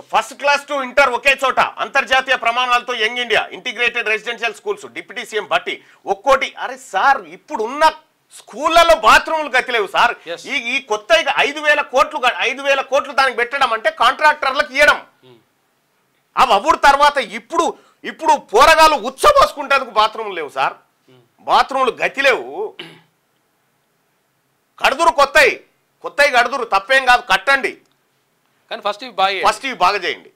First class to inter ఒకే చోట అంతర్జాతీయ ప్రమాణాలతో young India integrated residential schools deputy CM Bhatti ఒక్కోటి అరే సార్ ఇప్పుడు ఉన్న స్కూళ్ళలో బాత్రూములు గతిలేవు సార్ Yes. ఈ ఈ కొత్త ఇక ఐదు వేల కోట్లు గ- ఐదు వేల కోట్లు దానికి పెట్టడం అంటే కాంట్రాక్టర్లకు ఇవ్వడం అవి అప్పుడు తర్వాత ఇప్పుడు ఇప్పుడు పోరగాలు ఉచ్చబోసుకుంటేందుకు బాత్రూములు లేవు సార్ బాత్రూములు గతి లేవు కడుదురు కొత్తయి కొత్తవి కడుదురు తప్పేం కాదు కట్టండి కానీ ఫస్ట్ ఇవి బాగా ఫస్ట్ ఇవి బాగా చేయండి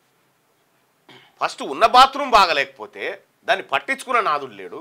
ఫస్ట్ ఉన్న బాత్రూమ్ బాగలేకపోతే దాన్ని పట్టించుకున్న నాదుడు లేడు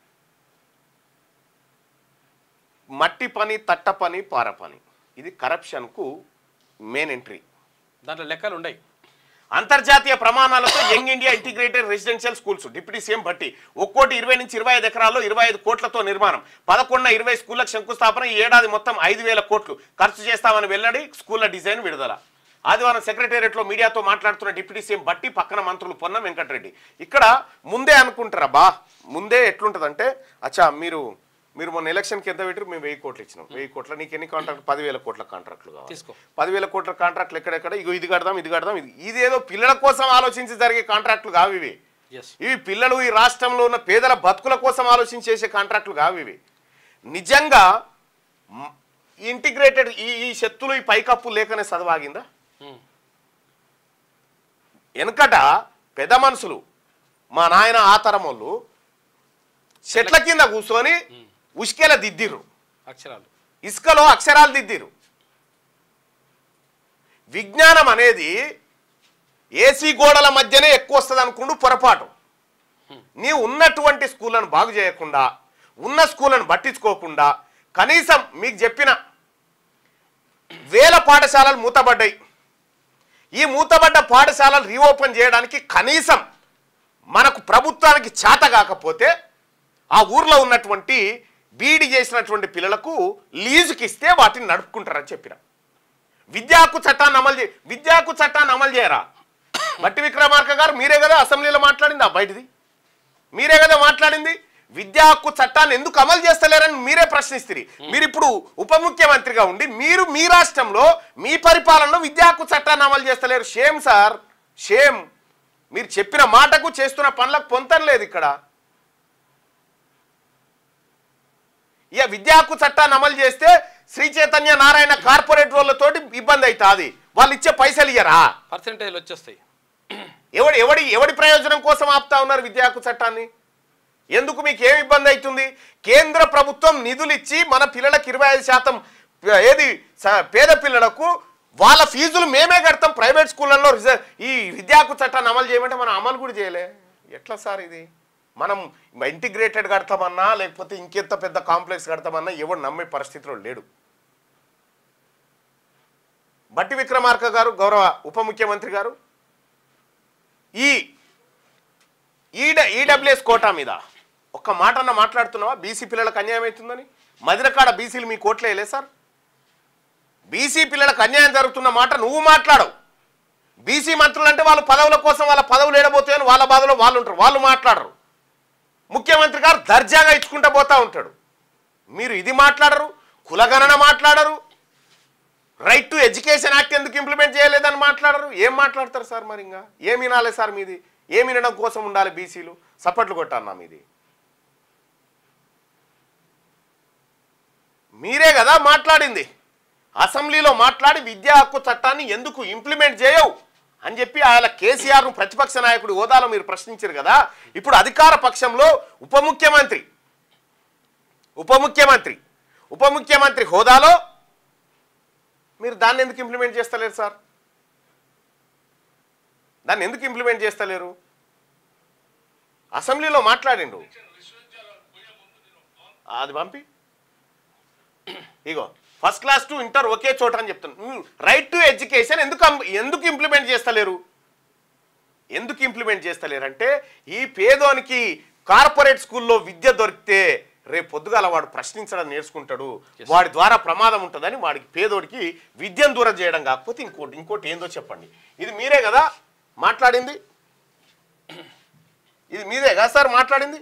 మట్టి పని తట్ట పని పార పని ఇది కరప్షన్కు మెయిన్ ఎంట్రీ దాంట్లో లెక్కలు ఉండయి అంతర్జాతీయ ప్రమాణాలతో young India integrated residential schools deputy CM Bhatti ఒక్కోటి ఇరవై నుంచి ఇరవై ఐదు ఎకరాల్లో ఇరవై ఐదు కోట్లతో నిర్మాణం పదకొండున ఇరవై స్కూళ్లకు శంకుస్థాపన ఈ ఏడాది మొత్తం ఐదు వేల కోట్లు ఖర్చు చేస్తామని వెల్లడి స్కూళ్ల డిజైన్ విడుదల ఆదివారం సెక్రటేరియట్లో మీడియాతో మాట్లాడుతున్న డిప్యూటీ సీఎం భట్టి పక్కన మంత్రులు పొన్న వెంకటరెడ్డి ఇక్కడ ముందే అనుకుంటారా బా ముందే ఎట్లుంటదంటే అచ్చా మీరు మీరు మొన్న ఎలక్షన్కి ఎంత పెట్టారు మేము వెయ్యి కోట్లు ఇచ్చినాం వెయ్యి కోట్ల నీకు ఎన్ని కాంట్రాక్ట్ పదివేల కోట్ల కాంట్రాక్ట్లు కావాలి తీసుకో. పదివేల కోట్ల కాంట్రాక్ట్లు ఎక్కడెక్కడ ఇగో ఇది కడదాం ఇది కడదాం ఇది ఇదేదో పిల్లల కోసం ఆలోచించి జరిగే కాంట్రాక్ట్లు కావు ఇవి ఎస్ ఇవి పిల్లలు ఈ రాష్ట్రంలో ఉన్న పేదల బతుకుల కోసం ఆలోచించి చేసే కాంట్రాక్టులు కావు ఇవి నిజంగా మ్, ఇంటిగ్రేటెడ్ ఈ ఈ శక్తులు ఈ పైకప్పు లేకనే చదవాగిందా వెనకట పెద్ద మనుషులు మా నాయన ఆ తరం వాళ్ళు చెట్ల కింద కూర్చొని ఉష్కెల దిద్దిర్రు అక్షరాలు ఇసుకలో అక్షరాలు దిద్దిరు విజ్ఞానం అనేది ఏసీ గోడల మధ్యనే ఎక్కువ వస్తుంది అనుకుంటూ పొరపాటు నీవు ఉన్నటువంటి స్కూళ్ళను బాగు చేయకుండా ఉన్న స్కూళ్ళను పట్టించుకోకుండా కనీసం మీకు చెప్పిన వేల పాఠశాలలు మూతబడ్డాయి ఈ మూతబడ్డ పాఠశాలలు రీఓపెన్ చేయడానికి కనీసం మనకు ప్రభుత్వానికి చేత కాకపోతే ఆ ఊర్లో ఉన్నటువంటి బీఈడి చేసినటువంటి పిల్లలకు లీజుకి ఇస్తే వాటిని నడుపుకుంటారని చెప్పిన విద్యా హక్కు చట్టాన్ని అమలు చే విద్యా హక్కు చట్టాన్ని అమలు చేయరా మట్టి విక్రమార్క గారు మీరే కదా అసెంబ్లీలో మాట్లాడింది ఆ బయటిది మీరే కదా మాట్లాడింది విద్యా హక్కు చట్టాన్ని ఎందుకు అమలు చేస్తలేరని మీరే ప్రశ్నిస్తుంది మీరు ఇప్పుడు ఉప ముఖ్యమంత్రిగా ఉండి మీరు మీ రాష్ట్రంలో మీ పరిపాలనలో విద్యా హక్కు చట్టాన్ని అమలు చేస్తలేరు షేమ్ సార్ షేమ్ మీరు చెప్పిన మాటకు చేస్తున్న పనులకు పొంతం లేదు ఇక్కడ ఇక విద్యా హక్కు చట్టాన్ని అమలు చేస్తే శ్రీ చైతన్య నారాయణ కార్పొరేట్ వాళ్ళతోటి ఇబ్బంది అవుతుంది వాళ్ళు ఇచ్చే పైసలు ఇయ్యరా పర్సెంటేజ్లు వచ్చేస్తాయి ఎవడి ఎవడి ఎవడి ప్రయోజనం కోసం ఆపుతా ఉన్నారు విద్యా హక్కు చట్టాన్ని ఎందుకు మీకు ఏం ఇబ్బంది అవుతుంది కేంద్ర ప్రభుత్వం నిధులు ఇచ్చి మన పిల్లలకు ఇరవై ఐదు శాతం ఏది స- పేద పిల్లలకు వాళ్ళ ఫీజులు మేమే కడతాం ప్రైవేట్ స్కూళ్ళల్లో రిజర్వ్ ఈ విద్యా హక్కు చట్టాన్ని అమలు చేయమంటే మనం అమలు కూడా చేయలే ఎట్లా సార్ ఇది మనం ఇంటిగ్రేటెడ్ కడతామన్నా లేకపోతే ఇంకెంత పెద్ద కాంప్లెక్స్ కడతామన్నా ఎవడు నమ్మే పరిస్థితిలో లేడు బట్టి విక్రమార్క గారు గౌరవ ఉప ముఖ్యమంత్రి గారు ఈ ఈడ ఈడబ్ల్యూఎస్ కోటా మీద ఒక్క మాట అన్న మాట్లాడుతున్నావా బీసీ పిల్లలకు అన్యాయం అవుతుందని మదిరకాడ బీసీలు మీ కోట్లే వేయలే సార్ బీసీ పిల్లలకు అన్యాయం జరుగుతున్న మాట నువ్వు మాట్లాడవు బీసీ మంత్రులు అంటే వాళ్ళు పదవుల కోసం వాళ్ళ పదవులు ఏడబోతాయని వాళ్ళ బాధలో వాళ్ళు ఉంటారు వాళ్ళు మాట్లాడరు ముఖ్యమంత్రి గారు దర్జాగా ఇచ్చుకుంటూ పోతా ఉంటాడు మీరు ఇది మాట్లాడరు కులగణన మాట్లాడరు రైట్ టు ఎడ్యుకేషన్ యాక్ట్ ఎందుకు ఇంప్లిమెంట్ చేయలేదని మాట్లాడరు ఏం మాట్లాడతారు సార్ మరి ఇంకా ఏం వినాలి సార్ మీది ఏం వినడం కోసం ఉండాలి బీసీలు సపట్లు కొట్టన్నా మీది మీరే కదా మాట్లాడింది అసెంబ్లీలో మాట్లాడి విద్యా హక్కు చట్టాన్ని ఎందుకు ఇంప్లిమెంట్ చేయవు అని చెప్పి ఆయన కేసీఆర్ను ప్రతిపక్ష నాయకుడి హోదాలో మీరు ప్రశ్నించారు కదా ఇప్పుడు అధికార పక్షంలో ఉప ముఖ్యమంత్రి ఉప ముఖ్యమంత్రి ఉప ముఖ్యమంత్రి హోదాలో మీరు దాన్ని ఎందుకు ఇంప్లిమెంట్ చేస్తలేరు సార్ దాన్ని ఎందుకు ఇంప్లిమెంట్ చేస్తలేరు అసెంబ్లీలో మాట్లాడిండు అది పంపి ఇగో ఫస్ట్ క్లాస్ టు ఇంటర్ ఒకే చోట అని చెప్తాను రైట్ టు ఎడ్యుకేషన్ ఎందుకు అం- ఎందుకు ఇంప్లిమెంట్ చేస్తలేరు ఎందుకు ఇంప్లిమెంట్ చేస్తలేరు అంటే ఈ పేదోనికి కార్పొరేట్ స్కూల్లో విద్య దొరికితే రేపు పొద్దుగాల వాడు ప్రశ్నించడం నేర్చుకుంటాడు వాడి ద్వారా ప్రమాదం ఉంటుందని వాడికి పేదోడికి విద్యను దూరం చేయడం కాకపోతే ఇంకోటి ఇంకోటి ఏందో చెప్పండి ఇది మీరే కదా మాట్లాడింది ఇది మీరే కదా సార్ మాట్లాడింది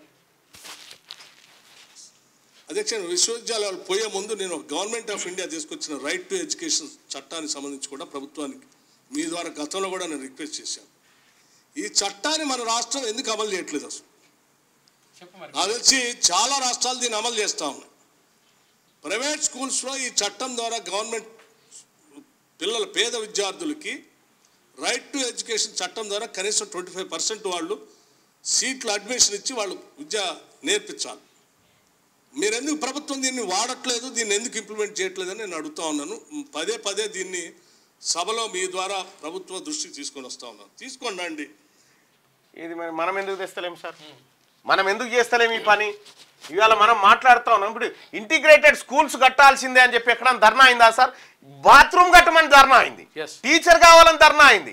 అధ్యక్ష విశ్వవిద్యాలయాలు పోయే ముందు నేను గవర్నమెంట్ ఆఫ్ ఇండియా తీసుకొచ్చిన రైట్ టు ఎడ్యుకేషన్ చట్టానికి సంబంధించి కూడా ప్రభుత్వానికి మీ ద్వారా గతంలో కూడా నేను రిక్వెస్ట్ చేశాను ఈ చట్టాన్ని మన రాష్ట్రం ఎందుకు అమలు చేయట్లేదు అసలు చెప్పు మరి నాకు తెలిసి చాలా రాష్ట్రాలు దీన్ని అమలు చేస్తూ ఉన్నాయి ప్రైవేట్ స్కూల్స్లో ఈ చట్టం ద్వారా గవర్నమెంట్ పిల్లల పేద విద్యార్థులకి రైట్ టు ఎడ్యుకేషన్ చట్టం ద్వారా కనీసం ట్వంటీ ఫైవ్ పర్సెంట్ వాళ్ళు సీట్లు అడ్మిషన్ ఇచ్చి వాళ్ళు విద్య నేర్పించాలి మీరు ఎందుకు ప్రభుత్వం దీన్ని వాడట్లేదు దీన్ని ఎందుకు ఇంప్లిమెంట్ చేయట్లేదని నేను అడుగుతా ఉన్నాను పదే పదే దీన్ని సభలో మీ ద్వారా ప్రభుత్వ దృష్టికి తీసుకొని వస్తా ఉన్నాను తీసుకోండి అండి ఇది మరి మనం ఎందుకు తెస్తలేం సార్ మనం ఎందుకు చేస్తలేం ఈ పని ఇవాళ మనం మాట్లాడుతా ఉన్నాం ఇప్పుడు ఇంటిగ్రేటెడ్ స్కూల్స్ కట్టాల్సిందే అని చెప్పి ఎక్కడ ధర్నా అయిందా సార్ బాత్రూమ్ కట్టమని ధర్నా అయింది Yes. టీచర్ కావాలని ధర్నా అయింది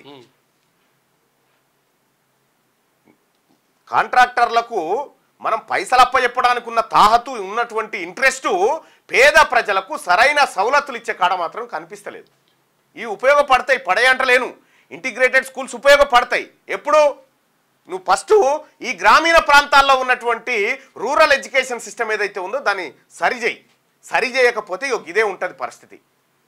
కాంట్రాక్టర్లకు మనం పైసలు అప్పచెప్పడానికి ఉన్న తాహతు ఉన్నటువంటి ఇంట్రెస్ట్ పేద ప్రజలకు సరైన సవలతులు ఇచ్చే కాడ మాత్రం కనిపిస్తలేదు ఇవి ఉపయోగపడతాయి పడేయంటలేను ఇంటిగ్రేటెడ్ స్కూల్స్ ఉపయోగపడతాయి ఎప్పుడు నువ్వు ఫస్ట్ ఈ గ్రామీణ ప్రాంతాల్లో ఉన్నటువంటి రూరల్ ఎడ్యుకేషన్ సిస్టమ్ ఏదైతే ఉందో దాన్ని సరిచేయి సరి చేయకపోతే ఇగో ఇదే ఉంటుంది పరిస్థితి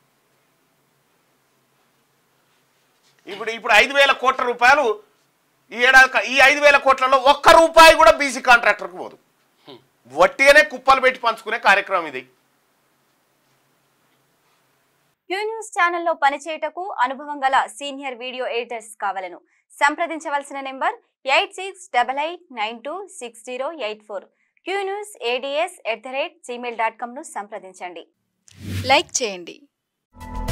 ఇప్పుడు ఇప్పుడు ఐదు వేల కోట్ల రూపాయలు ఈ ఏడాది ఈ ఐదు వేల కోట్లలో ఒక్క రూపాయి కూడా బీసీ కాంట్రాక్టర్కి పోదు వట్టిగానే కుప్పలు పెట్టి పంచుకునే కార్యక్రమం ఇది క్యూ న్యూస్ ఛానల్లో పనిచేయటకు అనుభవం గల సీనియర్ వీడియో ఎడిటర్స్ కావాలను సంప్రదించవలసిన number eight six double eight nine two six zero eight four Q news ADS at the rate Gmail dot కామ్ను సంప్రదించండి లైక్ చేయండి